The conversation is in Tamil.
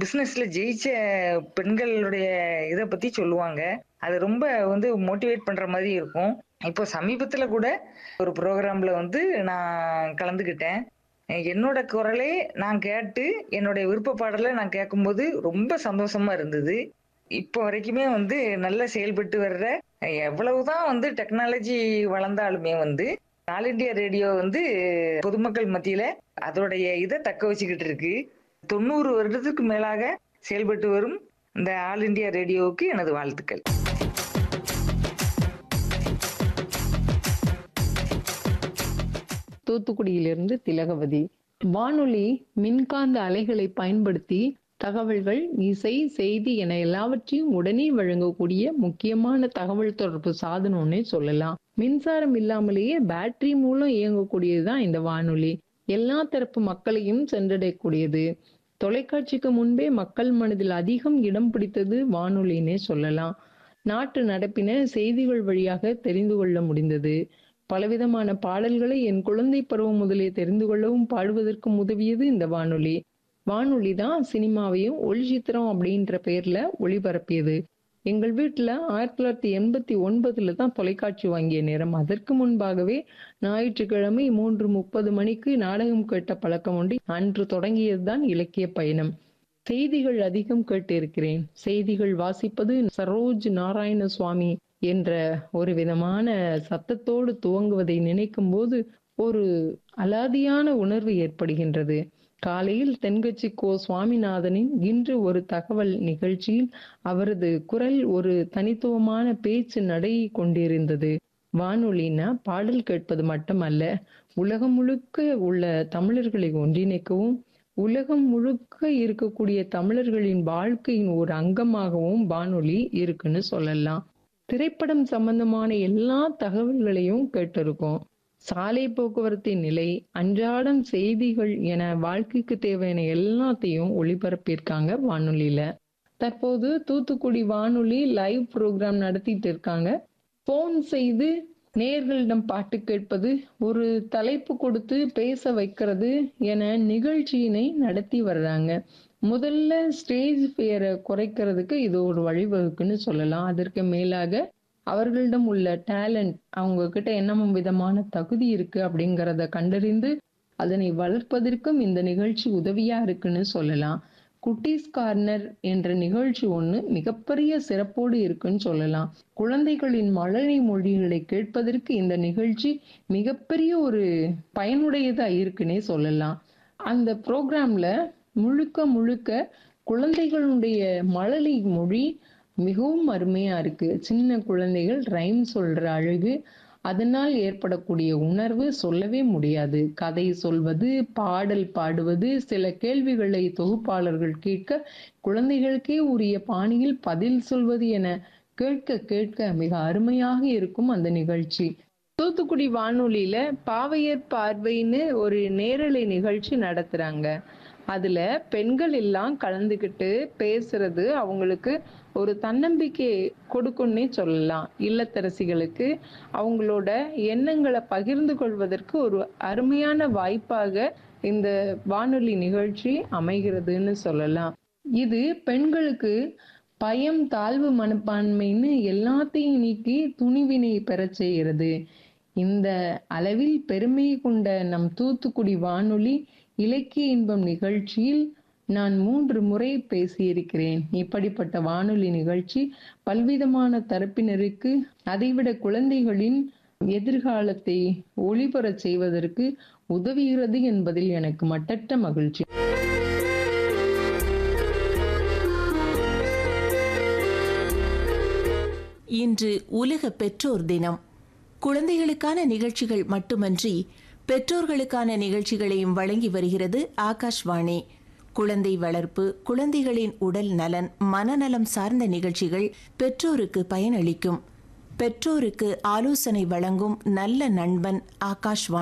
பிசினஸ்ல ஜெயிச்ச பெண்களுடைய இத பத்தி சொல்லுவாங்க. அது ரொம்ப வந்து மோட்டிவேட் பண்ற மாதிரி இருக்கும். இப்போ சமீபத்துல கூட ஒரு புரோகிராம்ல வந்து நான் கலந்துக்கிட்டேன். என்னோட குரலே நான் கேட்டு, என்னுடைய விருப்ப பாடல நான் கேட்கும்போது ரொம்ப சந்தோஷமா இருந்தது. இப்போ வரைக்குமே வந்து நல்லா செயல்பட்டு வர்ற எவ்வளவுதான் வந்து டெக்னாலஜி வளர்ந்தாலுமே வந்து, ஆல் இண்டியா ரேடியோ வந்து பொதுமக்கள் மத்தியில அதோடைய இத தக்க வச்சுக்கிட்டு இருக்கு. 90 வருடத்துக்கு மேலாக செயல்பட்டு வரும் இந்த ஆல் இண்டியா ரேடியோவுக்கு எனது வாழ்த்துக்கள். தூத்துக்குடியிலிருந்து திலகவதி. வானொலி மின்காந்த அலைகளை பயன்படுத்தி தகவல்கள், இசை, செய்தி என எல்லாவற்றையும் உடனே வழங்கக்கூடிய முக்கியமான தகவல் தொடர்பு சாதனம்னே சொல்லலாம். மின்சாரம் இல்லாமலேயே பேட்டரி மூலம் இயங்கக்கூடியது தான் இந்த வானொலி. எல்லா தரப்பு மக்களையும் சென்றடையக்கூடியது. தொலைக்காட்சிக்கு முன்பே மக்கள் மனதில் அதிகம் இடம் பிடித்தது வானொலின்னே சொல்லலாம். நாட்டு நடப்பின செய்திகள் வழியாக தெரிந்து கொள்ள முடிந்தது. பலவிதமான பாடல்களை என் குழந்தை பருவம் முதலே தெரிந்து கொள்ளவும், பாடுவதற்கும் உதவியது இந்த வானொலி. வானொலி தான் சினிமாவையும் ஒளிச்சித்திரம் அப்படின்ற பெயர்ல ஒளிபரப்பியது. எங்கள் வீட்ல 1989ல தான் தொலைக்காட்சி வாங்கிய நேரம். அதற்கு முன்பாகவே ஞாயிற்றுக்கிழமை 3:30 மணிக்கு நாடகம் கேட்ட பழக்கம் உண்டு. அன்று தொடங்கியது தான் இலக்கிய பயணம். செய்திகள் அதிகம் கேட்டிருக்கிறேன். செய்திகள் வாசிப்பது சரோஜ் நாராயண சுவாமி என்ற ஒரு விதமான சத்தத்தோடு துவங்குவதை நினைக்கும்போது ஒரு அலாதியான உணர்வு ஏற்படுகின்றது. காலையில் தென்கட்சி கோ. சுவாமிநாதனின் இன்று ஒரு தகவல் நிகழ்ச்சியில் அவரது குரல் ஒரு தனித்துவமான பேச்சு நடை கொண்டிருந்தது. வானொலின்னா பாடல் கேட்பது மட்டுமல்ல, உலகம் முழுக்க உள்ள தமிழர்களை ஒன்றிணைக்கவும், உலகம் முழுக்க இருக்கக்கூடிய தமிழர்களின் வாழ்க்கையின் ஒரு அங்கமாகவும் வானொலி இருக்குன்னு சொல்லலாம். திரைப்படம் சம்பந்தமான எல்லா தகவல்களையும் கேட்டிருக்கோம். சாலை போக்குவரத்தின் நிலை, அன்றாடம் செய்திகள் என வாழ்க்கைக்கு தேவையான எல்லாத்தையும் ஒளிபரப்பியிருக்காங்க வானொலியில. தற்போது தூத்துக்குடி வானொலி லைவ் புரோகிராம் நடத்திட்டு இருக்காங்க. போன் செய்து நேயர்களிடம் பாட்டு கேட்பது, ஒரு தலைப்பு கொடுத்து பேச வைக்கிறது என நிகழ்ச்சியினை நடத்தி வர்றாங்க. முதல்ல ஸ்டேஜ் ஃபியர குறைக்கிறதுக்கு இது ஒரு வழிவகுக்குன்னு சொல்லலாம். அதற்கு மேலாக அவர்களிடம் உள்ள டேலண்ட், அவங்க கிட்ட என்ன விதமான தகுதி இருக்கு அப்படிங்கிறத கண்டறிந்து, அதனை வளர்ப்பதற்கும் இந்த நிகழ்ச்சி உதவியா இருக்குன்னு சொல்லலாம். குட்டீஸ் கார்னர் என்ற நிகழ்ச்சி ஒண்ணு மிகப்பெரிய சிறப்போடு இருக்குன்னு சொல்லலாம். குழந்தைகளின் மழலை மொழிகளை கேட்பதற்கு இந்த நிகழ்ச்சி மிகப்பெரிய ஒரு பயனுடையதா இருக்குன்னே சொல்லலாம். அந்த புரோகிராம்ல முழுக்க முழுக்க குழந்தைகளுடைய மழலை மொழி மிகவும் அருமையா இருக்கு. சின்ன குழந்தைகள் ரைம் சொல்ற அழகு, அதனால் ஏற்படக்கூடிய உணர்வு சொல்லவே முடியாது. கதை சொல்வது, பாடல் பாடுவது, சில கேள்விகளை தொகுப்பாளர்கள் கேட்க, குழந்தைகளுக்கே உரிய பாணியில் பதில் சொல்வது என கேட்க கேட்க மிக அருமையாக இருக்கும் அந்த நிகழ்ச்சி. தூத்துக்குடி வானொலியில பாவையர் பார்வைன்னு ஒரு நேரலை நிகழ்ச்சி நடத்துறாங்க. அதுல பெண்கள் எல்லாம் கலந்துக்கிட்டு பேசுறது அவங்களுக்கு ஒரு தன்னம்பிக்கை கொடுக்கும்னே சொல்லலாம். இல்லத்தரசிகளுக்கு அவங்களோட எண்ணங்கள பகிர்ந்து கொள்வதற்கு ஒரு அருமையான வாய்ப்பாக இந்த வானொலி நிகழ்ச்சி அமைகிறதுன்னு சொல்லலாம். இது பெண்களுக்கு பயம், தாழ்வு மனப்பான்மைன்னு எல்லாத்தையும் நீக்கி துணிவினை பெறச் செய்கிறது. இந்த அளவில் பெருமை கொண்ட நம் தூத்துக்குடி வானொலி இலக்கிய இன்பம் நிகழ்ச்சியில் நான் 3 முறை பேசியிருக்கிறேன். இப்படிப்பட்ட வானொலி நிகழ்ச்சி பல்விதமான தரப்பினருக்கு, அதைவிட குழந்தைகளின் எதிர்காலத்தை ஒளிபரச் செய்வதற்கு உதவுகிறது என்பதில் எனக்கு மட்டற்ற மகிழ்ச்சி. இன்று உலக பெற்றோர் தினம். குழந்தைகளுக்கான நிகழ்ச்சிகள் மட்டுமன்றி, பெற்றோர்களுக்கான நிகழ்ச்சிகளையும் வழங்கி வருகிறது ஆகாஷ்வாணி. குழந்தை வளர்ப்பு, குழந்தைகளின் உடல் நலன், மனநலம் சார்ந்த நிகழ்ச்சிகள் பெற்றோருக்கு பயனளிக்கும். பெற்றோருக்கு ஆலோசனை வழங்கும் நல்ல நண்பன் ஆகாஷ்வாணி.